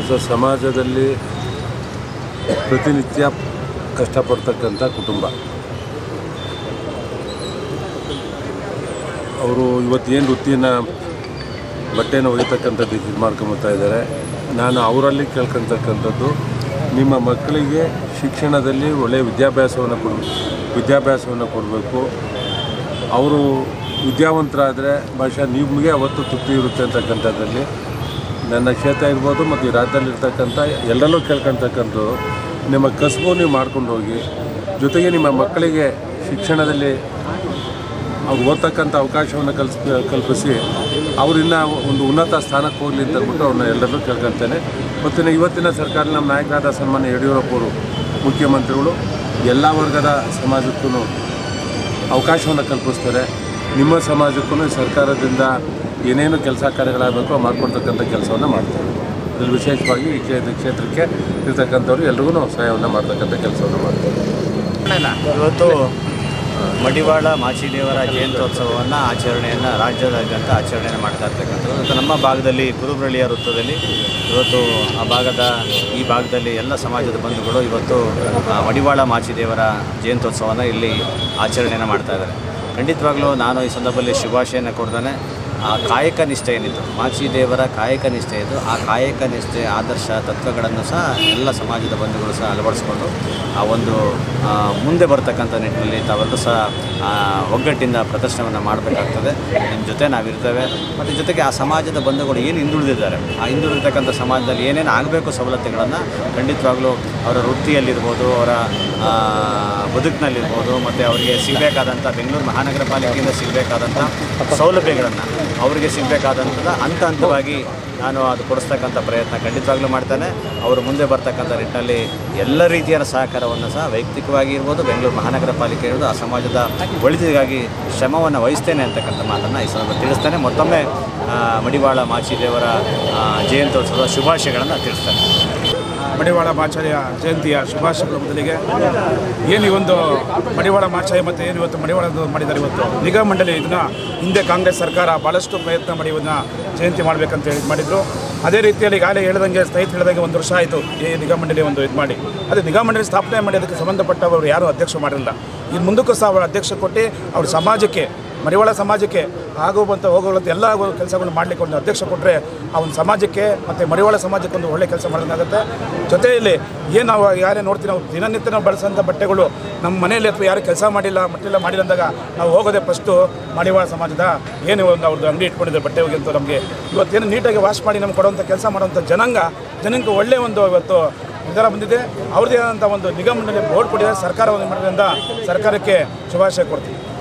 so ಸಮಾಜದಲ್ಲಿ ಪ್ರತಿನಿತ್ಯ ಕಷ್ಟಪಡ್ತಕ್ಕಂಥ ಕುಟುಂಬ ಅವರು ಇವತ್ತೇನು ವೃತ್ತಿನ ಬಟ್ಟೆನ ಒಯ್ತಕ್ಕಂಥದ್ದು ಇದು ಮಾಡ್ಕೊಂಬತ್ತಾ ಇದ್ದಾರೆ ನಾನು ಅವರಲ್ಲಿ ಕೇಳ್ಕೊತಕ್ಕಂಥದ್ದು ನಿಮ್ಮ ಮಕ್ಕಳಿಗೆ ಶಿಕ್ಷಣದಲ್ಲಿ ಒಳ್ಳೆಯ ವಿದ್ಯಾಭ್ಯಾಸವನ್ನು ಕೊಡ ವಿದ್ಯಾಭ್ಯಾಸವನ್ನು ಕೊಡಬೇಕು ಅವರು ವಿದ್ಯಾವಂತರಾದರೆ ಬಹುಶಃ ನಿಮಗೆ ಅವತ್ತು ತೃಪ್ತಿ ಇರುತ್ತೆ ಅಂತಕ್ಕಂಥದ್ದಲ್ಲಿ ನನ್ನ ಕ್ಷೇತ್ರ ಇರ್ಬೋದು ಮತ್ತು ಈ ರಾಜ್ಯದಲ್ಲಿರ್ತಕ್ಕಂಥ ಎಲ್ಲರಲ್ಲೂ ಕೇಳ್ಕೊತಕ್ಕಂಥದ್ದು ನಿಮ್ಮ ಕಸಬು ನೀವು ಮಾಡ್ಕೊಂಡು ಹೋಗಿ ಜೊತೆಗೆ ನಿಮ್ಮ ಮಕ್ಕಳಿಗೆ ಶಿಕ್ಷಣದಲ್ಲಿ ಅವ್ರು ಓದ್ತಕ್ಕಂಥ ಅವಕಾಶವನ್ನು ಕಲ್ಸ್ ಕಲ್ಪಿಸಿ ಅವರಿನ್ನ ಒಂದು ಉನ್ನತ ಸ್ಥಾನಕ್ಕೆ ಹೋಗಲಿ ಅಂತ ಅಂದ್ಬಿಟ್ಟು ಅವ್ರನ್ನ ಎಲ್ಲರನ್ನೂ ಕೇಳ್ಕೊಳ್ತೇನೆ ಮತ್ತು ಇವತ್ತಿನ ಸರ್ಕಾರ ನಮ್ಮ ನಾಯಕರಾದ ಸನ್ಮಾನ್ಯ ಯಡಿಯೂರಪ್ಪವರು ಮುಖ್ಯಮಂತ್ರಿಗಳು ಎಲ್ಲ ವರ್ಗದ ಸಮಾಜಕ್ಕೂ ಅವಕಾಶವನ್ನು ಕಲ್ಪಿಸ್ತಾರೆ ನಿಮ್ಮ ಸಮಾಜಕ್ಕೂ ಈ ಸರ್ಕಾರದಿಂದ ಏನೇನು ಕೆಲಸ ಕಾರ್ಯಗಳಾಗಬೇಕು ಮಾಡ್ಕೊಡ್ತಕ್ಕಂಥ ಕೆಲಸವನ್ನು ಮಾಡ್ತಾರೆ ಅದ್ರಲ್ಲಿ ವಿಶೇಷವಾಗಿ ಈ ಕ್ಷೇತ್ರ ಕ್ಷೇತ್ರಕ್ಕೆ ಇರ್ತಕ್ಕಂಥವ್ರು ಎಲ್ರಿಗೂ ಸಹಾಯವನ್ನು ಮಾಡ್ತಕ್ಕಂಥ ಕೆಲಸವನ್ನು ಮಾಡ್ತಾರೆ ಇವತ್ತು ಮಡಿವಾಳ ಮಾಚಿದೇವರ ಜಯಂತ್ಯೋತ್ಸವವನ್ನು ಆಚರಣೆಯನ್ನು ರಾಜ್ಯದಾದ್ಯಂತ ಆಚರಣೆಯನ್ನು ಮಾಡ್ತಾ ಇರ್ತಕ್ಕಂಥದ್ದು ಮತ್ತು ನಮ್ಮ ಭಾಗದಲ್ಲಿ ಕುರುಬ್ರಳ್ಳಿಯ ವೃತ್ತದಲ್ಲಿ ಇವತ್ತು ಆ ಭಾಗದ ಈ ಭಾಗದಲ್ಲಿ ಎಲ್ಲ ಸಮಾಜದ ಬಂಧುಗಳು ಇವತ್ತು ಆ, ಮಡಿವಾಳ ಮಾಚಿದೇವರ ಜಯಂತ್ಯೋತ್ಸವನ ಇಲ್ಲಿ ಆಚರಣೆಯನ್ನು ಮಾಡ್ತಾ ಇದ್ದಾರೆ ಖಂಡಿತವಾಗ್ಲೂ ನಾನು ಈ ಸಂದರ್ಭದಲ್ಲಿ ಶುಭಾಶಯನ ಕೊಡ್ತಾನೆ ಆ ಕಾಯಕ ನಿಷ್ಠೆ ಏನಿತ್ತು ಮಾಚಿದೇವರ ಕಾಯಕ ನಿಷ್ಠೆ ಇದ್ದು ಆ ಕಾಯಕ ನಿಷ್ಠೆ ಆದರ್ಶ ತತ್ವಗಳನ್ನು ಸಹ ಎಲ್ಲ ಸಮಾಜದ ಬಂಧುಗಳು ಸಹ ಅಳವಡಿಸ್ಕೊಂಡು ಆ ಒಂದು ಆ, ಮುಂದೆ ಬರ್ತಕ್ಕಂಥ ನಿಟ್ಟಿನಲ್ಲಿ ತಾವೆಲ್ಲರೂ ಸಹ ಆ, ಒಗ್ಗಟ್ಟಿಂದ ಪ್ರದರ್ಶನವನ್ನು ಮಾಡಬೇಕಾಗ್ತದೆ ನಿಮ್ಮ ಜೊತೆ ನಾವಿರ್ತೇವೆ ಮತ್ತು ಜೊತೆಗೆ ಆ ಸಮಾಜದ ಬಂಧುಗಳು ಏನು ಹಿಂದುಳಿದಿದ್ದಾರೆ ಆ ಹಿಂದುಳಿದಿರ್ತಕ್ಕಂಥ ಸಮಾಜದಲ್ಲಿ ಏನೇನು ಆಗಬೇಕು ಸವಲತ್ತುಗಳನ್ನು ಖಂಡಿತವಾಗ್ಲೂ ಅವರ ವೃತ್ತಿಯಲ್ಲಿರ್ಬೋದು ಅವರ ಆ, ಬದುಕಿನಲ್ಲಿರ್ಬೋದು ಮತ್ತು ಅವರಿಗೆ ಸಿಗಬೇಕಾದಂಥ ಬೆಂಗಳೂರು ಮಹಾನಗರ ಪಾಲಿಕೆಯಿಂದ ಸಿಗಬೇಕಾದಂಥ ಸೌಲಭ್ಯಗಳನ್ನು ಅವರಿಗೆ ಸಿಗಬೇಕಾದಂಥದ್ದು ಹಂತ ಹಂತವಾಗಿ ನಾನು ಅದು ಕೊಡಿಸ್ತಕ್ಕಂಥ ಪ್ರಯತ್ನ ಖಂಡಿತವಾಗ್ಲೂ ಮಾಡ್ತಾನೆ ಅವರು ಮುಂದೆ ಬರ್ತಕ್ಕಂಥ ನಿಟ್ಟಿನಲ್ಲಿ ಎಲ್ಲ ರೀತಿಯ ಸಹಕಾರವನ್ನು ಸಹ ವೈಯಕ್ತಿಕವಾಗಿ ಇರ್ಬೋದು ಬೆಂಗಳೂರು ಮಹಾನಗರ ಪಾಲಿಕೆ ಇರ್ಬೋದು ಆ ಸಮಾಜದ ಒಳಿತಿಗಾಗಿ ಶ್ರಮವನ್ನು ವಹಿಸ್ತೇನೆ ಅಂತಕ್ಕಂಥ ಮಾತನ್ನು ಈ ಸಂದರ್ಭ ತಿಳಿಸ್ತೇನೆ ಮತ್ತೊಮ್ಮೆ ಆ, ಮಡಿವಾಳ ಮಾಚಿದೇವರ ಆ, ಜಯಂತ್ಯೋತ್ಸವದ ಶುಭಾಶಯಗಳನ್ನು ತಿಳಿಸ್ತೇನೆ ಮಡಿವಾಳ ಮಾಚಾರ್ಯ ಜಯಂತಿಯ ಶುಭಾಶಯಗಳು ಮೊದಲಿಗೆ ಏನು ಈ ಒಂದು ಮಡಿವಾಳ ಮಾಚಾರ್ಯ ಮತ್ತು ಏನು ಇವತ್ತು ಮಡಿವಾಳ ಮಾಡಿದ್ದಾರೆ ಇವತ್ತು ನಿಗಮ ಮಂಡಳಿ ಇದನ್ನ ಹಿಂದೆ ಕಾಂಗ್ರೆಸ್ ಸರ್ಕಾರ ಭಾಳಷ್ಟು ಪ್ರಯತ್ನ ಮಾಡಿ ಇವನ್ನ ಜಯಂತಿ ಮಾಡಬೇಕಂತ ಹೇಳಿ ಮಾಡಿದ್ರು ಅದೇ ರೀತಿಯಲ್ಲಿ ಈಗಾಗಲೇ ಹೇಳ್ದಂಗೆ ಸ್ನೇಹಿತರು ಹೇಳ್ದಂಗೆ ಒಂದು ವರ್ಷ ಆಯಿತು ಈ ನಿಗಮ ಮಂಡಳಿ ಒಂದು ಇದು ಮಾಡಿ ಅದೇ ನಿಗಮ ಮಂಡಳಿ ಸ್ಥಾಪನೆ ಮಾಡಿ ಅದಕ್ಕೆ ಸಂಬಂಧಪಟ್ಟವರು ಯಾರೂ ಅಧ್ಯಕ್ಷ ಮಾಡಿರಲಿಲ್ಲ ಇನ್ನು ಮುಂದಕ್ಕೂ ಸಹ ಅವರು ಅಧ್ಯಕ್ಷ ಕೊಟ್ಟು ಅವ್ರ ಸಮಾಜಕ್ಕೆ ಮಡಿವಾಳ ಸಮಾಜಕ್ಕೆ ಆಗುವಂಥ ಹೋಗುವಂಥ ಎಲ್ಲ ಕೆಲಸಗಳನ್ನು ಮಾಡಲಿಕ್ಕೆ ಒಂದು ಅಧ್ಯಕ್ಷ ಕೊಟ್ಟರೆ ಆ ಒಂದು ಸಮಾಜಕ್ಕೆ ಮತ್ತು ಮಡಿವಾಳ ಸಮಾಜಕ್ಕೆ ಒಂದು ಒಳ್ಳೆ ಕೆಲಸ ಮಾಡೋದಾಗುತ್ತೆ ಜೊತೆಯಲ್ಲಿ ಏನು ನಾವು ಯಾರೇ ನೋಡ್ತೀವಿ ನಾವು ದಿನನಿತ್ಯ ನಾವು ಬಳಸೋಂಥ ಬಟ್ಟೆಗಳು ನಮ್ಮ ಮನೆಯಲ್ಲಿ ಅಥವಾ ಯಾರು ಕೆಲಸ ಮಾಡಿಲ್ಲ ಮಟ್ಟಿಲ್ಲ ಮಾಡಿಲ್ಲ ಅಂದಾಗ ನಾವು ಹೋಗೋದೇ ಫಸ್ಟು ಮಡಿವಾಳ ಸಮಾಜದ ಏನು ಒಂದು ಅವ್ರದ್ದು ಅಂಗಡಿ ಇಟ್ಕೊಂಡಿದ್ದಾರೆ ಬಟ್ಟೆ ಹೋಗಿ ಅಂತ ನಮಗೆ ಇವತ್ತೇನು ನೀಟಾಗಿ ವಾಶ್ ಮಾಡಿ ನಮ್ಗೆ ಕೊಡುವಂಥ ಕೆಲಸ ಮಾಡುವಂಥ ಜನಾಂಗ ಜನಕ್ಕೆ ಒಳ್ಳೆಯ ಒಂದು ಇವತ್ತು ನಿರ್ಧಾರ ಬಂದಿದೆ ಅವ್ರದ್ದೇ ಆದಂಥ ಒಂದು ನಿಗಮ ಮಂಡಳಿ ಬೋರ್ಡ್ ಕೊಟ್ಟಿದ್ದಾರೆ ಸರ್ಕಾರ ಒಂದು ಮಾಡೋದ್ರಿಂದ ಸರ್ಕಾರಕ್ಕೆ ಶುಭಾಶಯ ಕೊಡ್ತೀವಿ